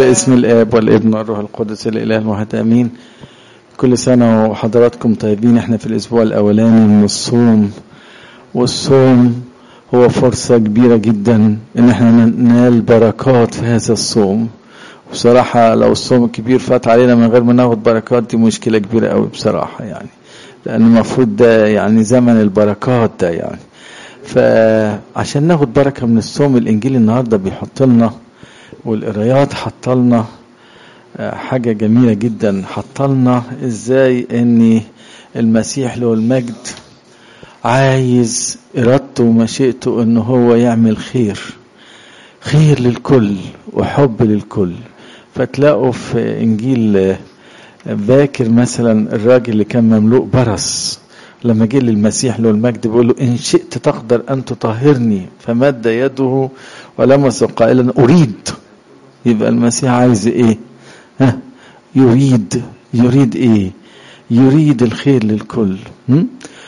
باسم الاب والابن والروح القدس الاله الواحد امين كل سنه وحضراتكم طيبين احنا في الاسبوع الاولاني من الصوم والصوم هو فرصه كبيره جدا ان احنا ننال بركات في هذا الصوم بصراحة لو الصوم الكبير فات علينا من غير ما ناخد بركات دي مشكلة كبيرة قوي بصراحة يعني لأن المفروض ده يعني زمن البركات ده يعني فعشان ناخد بركة من الصوم الإنجيل النهاردة بيحط لنا والقرايات حط لنا حاجة جميلة جدا حط لنا ازاي ان المسيح له المجد عايز ارادته ومشيئته ان هو يعمل خير خير للكل وحب للكل فتلاقوا في انجيل باكر مثلا الراجل اللي كان مملوء برص لما جه للمسيح له المجد بيقول له ان شئت تقدر ان تطهرني فمد يده ولمس قائلا اريد يبقى المسيح عايز ايه ها يريد يريد ايه يريد الخير للكل م?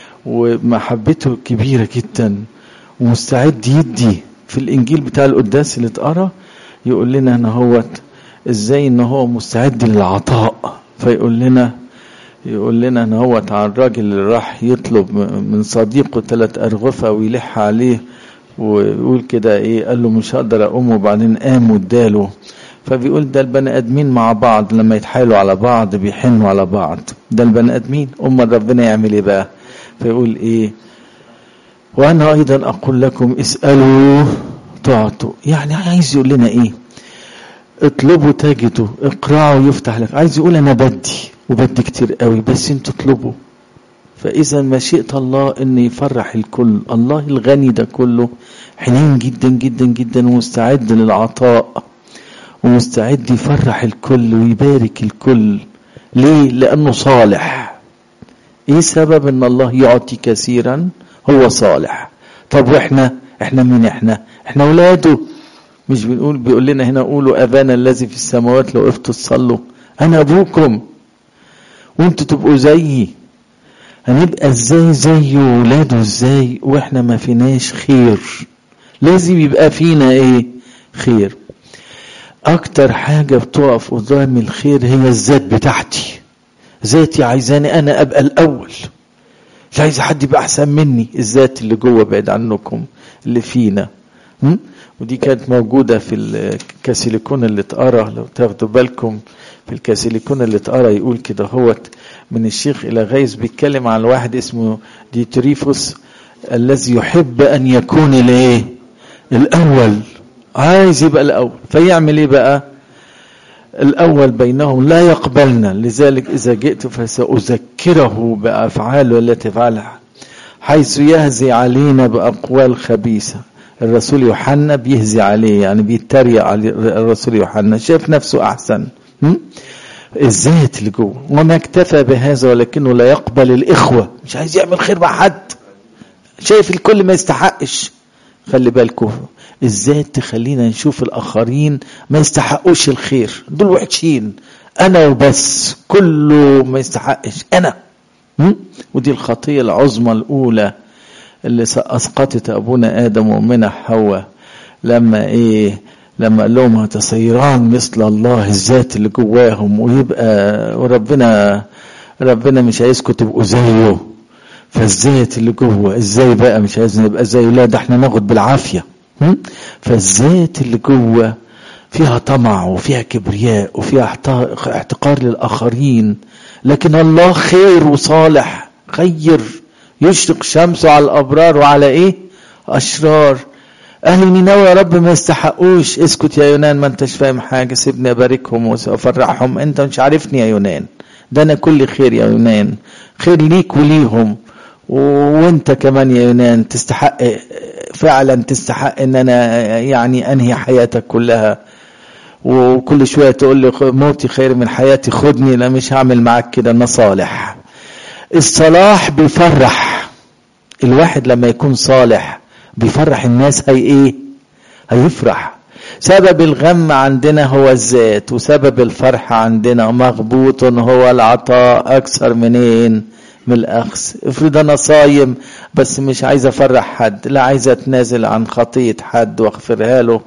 ومحبته كبيرة جدا ومستعد يدي في الانجيل بتاع القداس اللي اتقرا يقول لنا ان هو ازاي ان هو مستعد للعطاء فيقول لنا يقول لنا ان هو على الراجل اللي راح يطلب من صديقه ثلاث ارغفه ويلح عليه ويقول كده ايه قال له مش هقدر اقوم وبعدين قام واداله فبيقول ده البني ادمين مع بعض لما يتحايلوا على بعض بيحنوا على بعض ده البني ادمين امال ربنا يعمل ايه بقى فيقول ايه وانا ايضا اقول لكم اسالوا تعطوا يعني عايز يقول لنا ايه اطلبوا تجدوا اقرعوا يفتح لك عايز يقول انا بدي وبدي كتير قوي بس انتوا اطلبوا فاذا مشيئه الله ان يفرح الكل الله الغني ده كله حنين جدا جدا جدا ومستعد للعطاء ومستعد يفرح الكل ويبارك الكل ليه لانه صالح ايه سبب ان الله يعطي كثيرا هو صالح طب واحنا احنا مين احنا احنا اولاده مش بنقول بيقول لنا هنا قولوا ابانا الذي في السماوات لو وقفتوا تصلوا انا ابوكم وانتوا تبقوا زيي هنبقى ازاي زي ولاده ازاي واحنا ما فيناش خير لازم يبقى فينا ايه خير اكتر حاجة بتقف قدام الخير هي الذات بتاعتي ذاتي عايزاني انا ابقى الاول مش عايز حد يبقى احسن مني الذات اللي جوه بعيد عنكم اللي فينا م? ودي كانت موجودة في الكاسيليكون اللي اتقرا لو تاخدوا بالكم في الكاسيليكون اللي اتقرا يقول كده هوت من الشيخ إلى غيث بيتكلم عن واحد اسمه ديتريفوس الذي يحب أن يكون الايه الأول عايز يبقى الأول فيعمل ايه بقى الأول بينهم لا يقبلنا لذلك إذا جئت فسأذكره بأفعاله التي فعلها حيث يهزي علينا بأقوال خبيثة الرسول يوحنا بيهزي عليه يعني بيتريق على الرسول يوحنا شايف نفسه أحسن الذات اللي جوه وما اكتفى بهذا ولكنه لا يقبل الإخوة مش عايز يعمل خير مع حد شايف الكل ما يستحقش خلي بالكم الذات تخلينا نشوف الآخرين ما يستحقوش الخير دول وحشين أنا وبس كله ما يستحقش أنا ودي الخطية العظمى الأولى اللي أسقطت أبونا آدم وأمنا حواء لما إيه لما قال لهم هتصيران مثل الله الذات اللي جواهم ويبقى وربنا ربنا مش عايزكم تبقوا زيه فالذات اللي جوه ازاي بقى مش عايز نبقى زيه لا ده احنا ناخد بالعافيه فالذات اللي جوه فيها طمع وفيها كبرياء وفيها احتقار للاخرين لكن الله خير وصالح خير يشرق شمسه على الابرار وعلى ايه اشرار اهل نينوى يا رب ما يستحقوش اسكت يا يونان ما انتش فاهم حاجه سيبني اباركهم وافرحهم انت مش عارفني يا يونان ده انا كل خير يا يونان خير ليك وليهم وانت كمان يا يونان تستحق فعلا تستحق ان انا يعني انهي حياتك كلها وكل شويه تقول لي موتي خير من حياتي خدني لا مش هعمل معاك كده انا صالح الصلاح بيفرح الواحد لما يكون صالح بيفرح الناس هي ايه هيفرح سبب الغم عندنا هو الذات وسبب الفرح عندنا مغبوط هو العطاء اكثر منين من الاخذ افرض انا صايم بس مش عايز افرح حد لا عايز اتنازل عن خطيه حد واغفرها له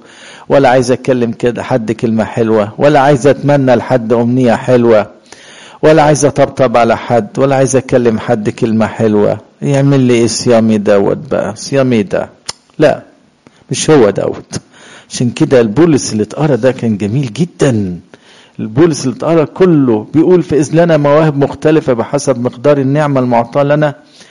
ولا عايز اتكلم كده حد كلمة حلوة ولا عايز اتمنى لحد امنية حلوة ولا عايز اطبطب على حد ولا عايز اكلم حد كلمة حلوة يعمل لي ايه صيامي دوت بقى صيامي ده لا مش هو دوت عشان كده البولس اللي اتقرا ده كان جميل جدا البولس اللي اتقرا كله بيقول فإذ لنا مواهب مختلفة بحسب مقدار النعمة المعطاة لنا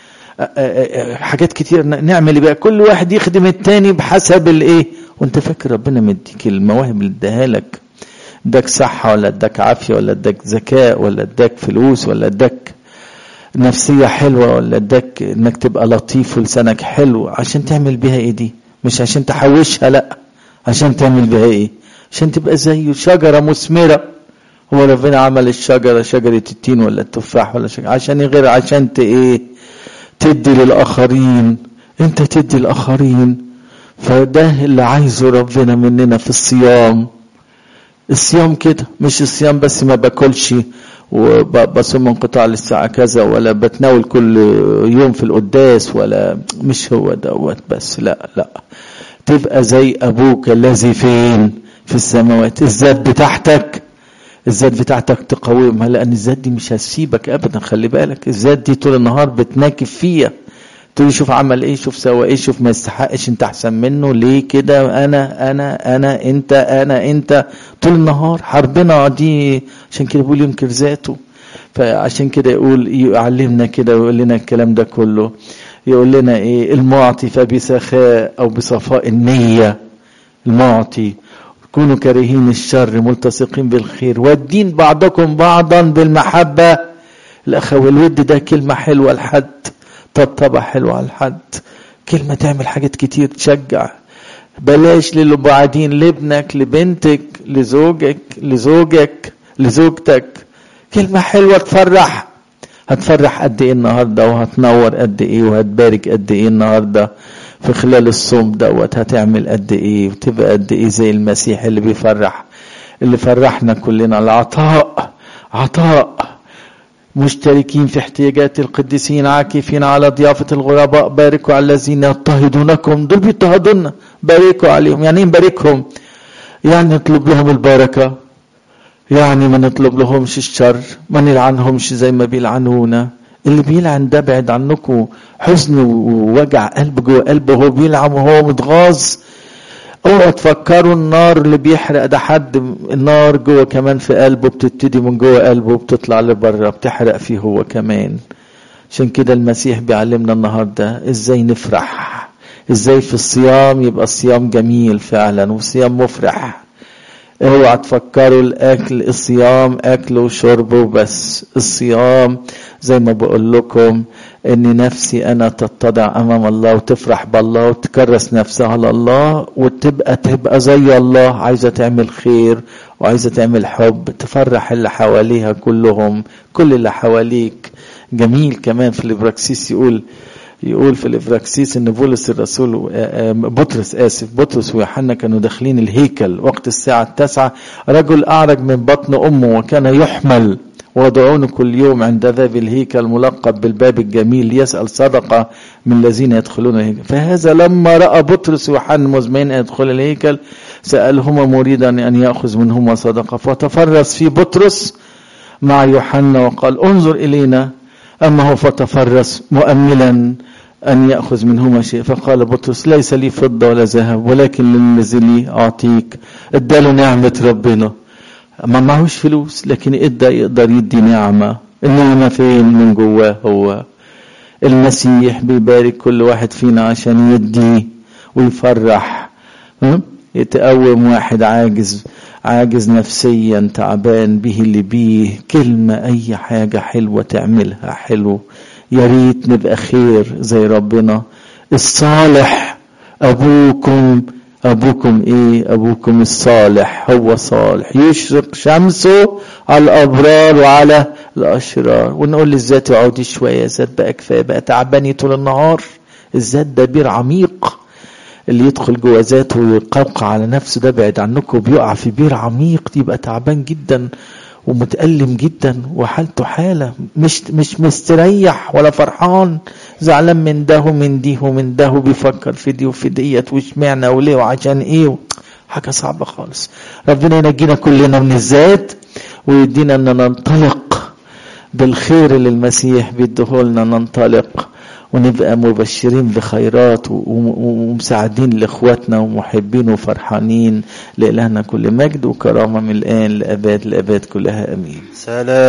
حاجات كتير نعمل بقى كل واحد يخدم التاني بحسب الايه وانت فاكر ربنا مديك المواهب اللي اداها لك اداك صحة ولا اداك عافية ولا اداك ذكاء ولا اداك فلوس ولا اداك نفسية حلوة ولا اداك انك تبقى لطيف ولسانك حلو عشان تعمل بيها ايه دي مش عشان تحوشها لا عشان تعمل بيها ايه عشان تبقى زيه شجرة مثمرة هو ربنا عمل الشجرة شجرة التين ولا التفاح ولا شجرة عشان غير عشان ت ايه تدي للآخرين انت تدي للآخرين فده اللي عايزه ربنا مننا في الصيام الصيام كده مش الصيام بس ما باكلش وبصوم انقطاع للساعة كذا ولا بتناول كل يوم في القداس ولا مش هو دوت بس لا لا تبقى زي أبوك الذي فين في السماوات الذات بتاعتك الذات بتاعتك تقاومها لأن الذات دي مش هتسيبك أبدا خلي بالك الذات دي طول النهار بتناكف فيها تقول شوف عمل ايه شوف سوى ايه شوف ما يستحقش انت احسن منه ليه كده انا انا انا انت انا انت طول النهار حربنا دي عشان كده بيقول ينكر ذاته فعشان كده يقول يعلمنا كده ويقول لنا الكلام ده كله يقول لنا ايه المعطي فبسخاء او بصفاء النية المعطي كونوا كارهين الشر ملتصقين بالخير والدين بعضكم بعضا بالمحبة الأخوة الود ده كلمة حلوة لحد طبطبة حلوة على الحد كلمة تعمل حاجات كتير تشجع بلاش للي بعدين لابنك لبنتك لزوجك لزوجك لزوجتك كلمة حلوة تفرح هتفرح قد ايه النهارده وهتنور قد ايه وهتبارك قد ايه النهارده في خلال الصوم دوت هتعمل قد ايه وتبقى قد ايه زي المسيح اللي بيفرح اللي فرحنا كلنا العطاء عطاء مشتركين في احتياجات القديسين عاكفين على ضيافة الغرباء باركوا على الذين يضطهدونكم دول بيضطهدونا باركوا عليهم يعني ايه نباركهم يعني نطلب لهم البركة يعني ما نطلب لهمش الشر ما نلعنهمش زي ما بيلعنونا اللي بيلعن ده بعد عنكم حزن ووجع قلب جوه قلبه هو بيلعن وهو متغاظ اوعوا تفكروا النار اللي بيحرق ده حد النار جوه كمان في قلبه بتبتدي من جوه قلبه وبتطلع لبره بتحرق فيه هو كمان عشان كده المسيح بيعلمنا النهارده ازاي نفرح ازاي في الصيام يبقى الصيام جميل فعلا وصيام مفرح اوعى تفكروا الاكل الصيام اكل وشرب وبس الصيام زي ما بقول لكم ان نفسي انا تتضع امام الله وتفرح بالله وتكرس نفسها على الله وتبقى تبقى زي الله عايزه تعمل خير وعايزه تعمل حب تفرح اللي حواليها كلهم كل اللي حواليك جميل كمان في الابراكسيس يقول يقول في الافراكسيس ان بولس الرسول بطرس اسف بطرس ويوحنا كانوا داخلين الهيكل وقت الساعه التاسعه رجل اعرج من بطن امه وكان يحمل وضعونه كل يوم عند باب الهيكل ملقب بالباب الجميل ليسأل صدقة من الذين يدخلون الهيكل فهذا لما رأى بطرس ويوحنا مزمعين أن يدخل الهيكل سألهما مريدا أن يأخذ منهما صدقة فتفرس في بطرس مع يوحنا وقال انظر إلينا أما هو فتفرس مؤملا أن يأخذ منهما شيء فقال بطرس ليس لي فضة ولا ذهب ولكن للذي لي أعطيك اداله نعمة ربنا ما معهوش فلوس لكن ادى يقدر يدي نعمة النعمة فين من جواه هو المسيح بيبارك كل واحد فينا عشان يدي ويفرح يتقوم واحد عاجز عاجز نفسيا تعبان به اللي بيه كلمة أي حاجة حلوة تعملها حلو يا ريت نبقى خير زي ربنا الصالح أبوكم أبوكم إيه أبوكم الصالح هو صالح يشرق شمسه على الأبرار وعلى الأشرار ونقول للذات اقعدي شوية يا ذات بقى كفاية بقى تعباني طول النهار الذات ده بير عميق اللي يدخل جوه ذاته ويقوقع على نفسه ده بعد عنكم بيقع في بير عميق يبقى تعبان جدا ومتألم جدا وحالته حالة مش مش مستريح ولا فرحان زعلان من ده ومن دي ومن ده وبيفكر في دي وفي ديت واشمعنى وليه وعشان ايه حاجة صعبة خالص ربنا ينجينا كلنا من الذات ويدينا ان ننطلق بالخير اللي المسيح بيديهولنا ننطلق ونبقى مبشرين بخيرات ومساعدين لاخواتنا ومحبين وفرحانين لإلهنا كل مجد وكرامة من الآن لأباد لأباد كلها أمين سلام